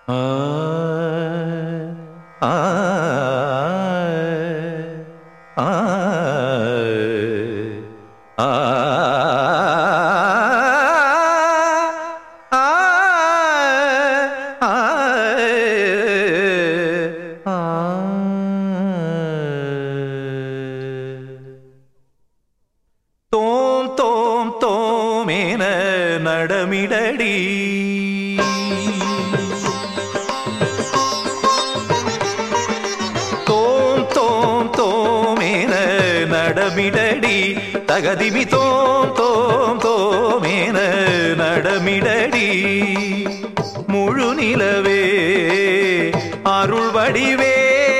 ஆ ஆ ஆ ஆ தோம் தோம் தோமேன நடமிடடி தோம் தோம் தோமேன நடமிடடி தகதிமி தோம் தோம் தோமேன நடமிடடி முழு நிலவே அருள் வடிவே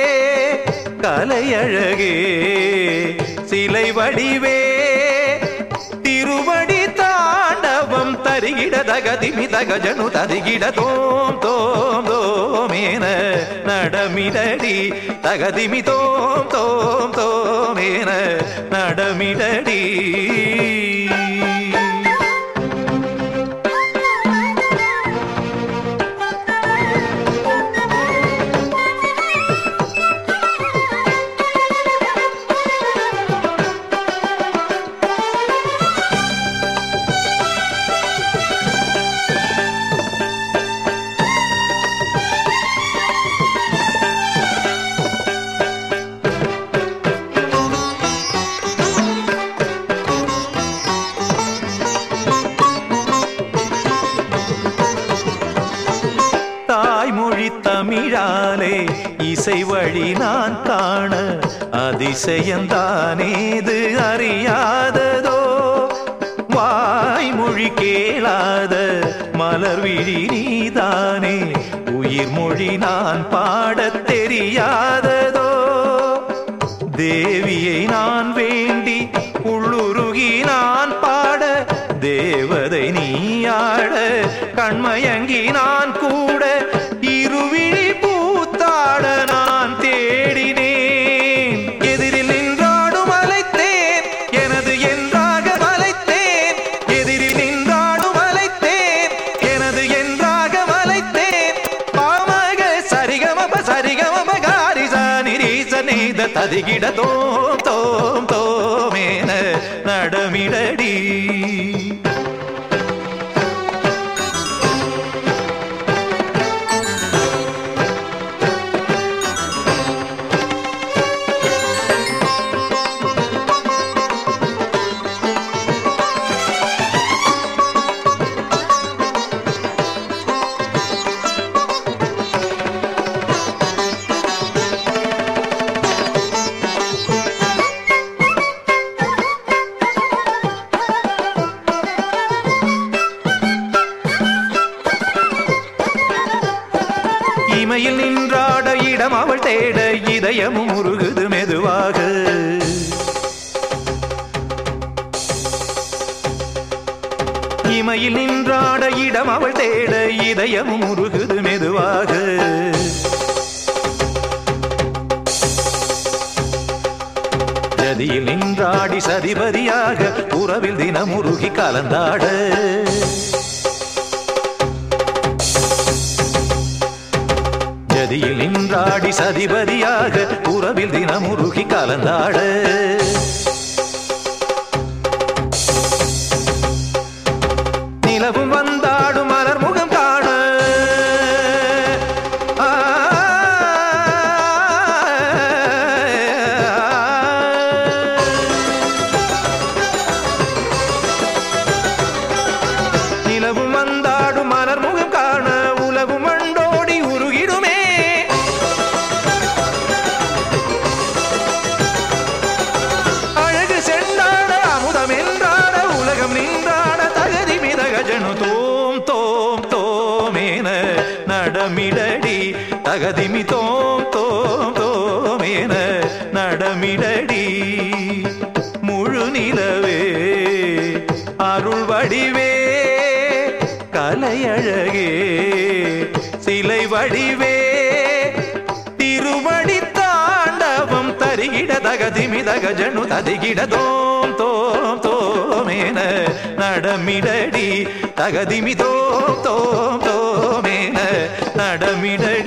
கலையழகே சிலை வடிவே திருவடி தாண்டவம் தருகிட தகதிமி தகஜனு தருகிட தோம் தோம் தோமேன நடமிடடி தகதிமி தோம் தோம் தோமேன நடமிடடி தாய்மொழி தமிழாலே இசை வழி நான் காண அதிசயந்தானேது அறியாததோ வாய்மொழி கேளாத மலர் விழி நீதானே உயிர் மொழி நான் பாடத் தெரியாததோ தேவியை நான் வேண்டி உள்ளுருகி நான் பாட தேவதை நீயாட கண்மயங்கி நான் கூட இருவிழி பூத்தாட நான் தேடினேன் எதிரில் நின்றாடும் அலைத்தேன் எனது என்றாக மலைத்தேன் எதிரில் நின்றாடும் அலைத்தேன் எனது என்றாக மலைத்தேன் பாமக சரிகமப சரிகமப காரிசா நிரீச நீத ததிகிட தோம் தோம் தோமேன நடமிடடி இமையில் நின்றாட இடம் அவள் தேட இதயமும் உருகுது மெதுவாக இமையில் நின்றாட இடம் அவள் தேட இதயமும் உருகுது மெதுவாக ஜதியில் நின்றாடி சதிபதியாக உறவில் தினமுருகி கலந்தாட ஜதியில் நின்றாடி சதிபதியாக உறவில் தினமுருகி கலந்தாட நிலவும் வந்தாடும் மலர் முகம் காண ஆ, நிலவும் வந்தாடும் மலர் முகம் காண உலகும் மண்டோடி உருகிடுமே அழகு சென்றாட அமுதம் என்றாட உலகம் நின்றாட தகதி மிதகஜனு தோம் தோம் தோமேன நடமிடடி தகதிமி தோம் தோம் தோமேன நடமிடடி முழு நிலவே அருள் வடிவே கலையழகே சிலை வடிவே திருவடி தாண்டவம் தரிகிட தகதிமி தகஜனு ததிகிட தோம் தோம் தோமேன நடமிடடி தகதிமி தோம் தோம் தோமேன நட நடமிடடி